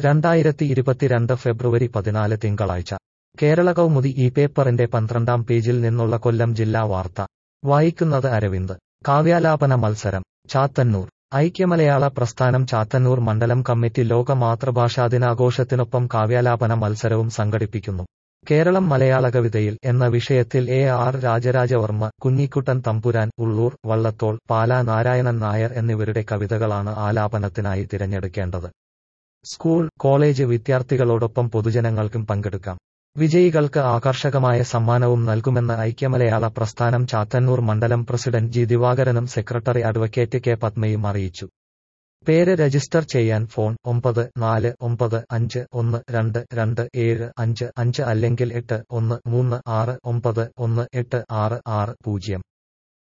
രണ്ടായിരത്തി ഇരുപത്തിരണ്ട് ഫെബ്രുവരി പതിനാല് തിങ്കളാഴ്ച കേരള കൗമുദി ഈ പേപ്പറിന്റെ പന്ത്രണ്ടാം പേജിൽ നിന്നുള്ള കൊല്ലം ജില്ലാ വാർത്ത വായിക്കുന്നത് അരവിന്ദ് കാവ്യാലാപന മത്സരം ചാത്തന്നൂർ ഐക്യമലയാള പ്രസ്ഥാനം ചാത്തന്നൂർ മണ്ഡലം കമ്മിറ്റി ലോക മാതൃഭാഷാ ദിനാഘോഷത്തിനൊപ്പം കാവ്യാലാപന മത്സരവും സംഘടിപ്പിക്കുന്നു കേരളം മലയാള കവിതയിൽ എന്ന വിഷയത്തിൽ എ ആർ രാജരാജവർമ്മ കുഞ്ഞിക്കുട്ടൻ തമ്പുരാൻ ഉള്ളൂർ വള്ളത്തോൾ പാലാ നാരായണൻ നായർ എന്നിവരുടെ കവിതകളാണ് ആലാപനത്തിനായി തിരഞ്ഞെടുക്കേണ്ടത് സ്കൂൾ കോളേജ് വിദ്യാർത്ഥികളോടൊപ്പം പൊതുജനങ്ങൾക്കും പങ്കെടുക്കാം വിജയികൾക്ക് ആകർഷകമായ സമ്മാനവും നൽകുമെന്ന് ഐക്യമലയാള പ്രസ്ഥാനം ചാത്തന്നൂർ മണ്ഡലം പ്രസിഡന്റ് ജി ദിവാകരനും സെക്രട്ടറി അഡ്വക്കേറ്റ് കെ പത്മയും അറിയിച്ചു പേര് രജിസ്റ്റർ ചെയ്യാൻ ഫോൺ ഒമ്പത് നാല് ഒമ്പത് അഞ്ച് ഒന്ന് രണ്ട് രണ്ട് ഏഴ് അഞ്ച് അഞ്ച് അല്ലെങ്കിൽ എട്ട് ഒന്ന് മൂന്ന് ആറ് ഒമ്പത് ഒന്ന് എട്ട് ആറ് ആറ് പൂജ്യം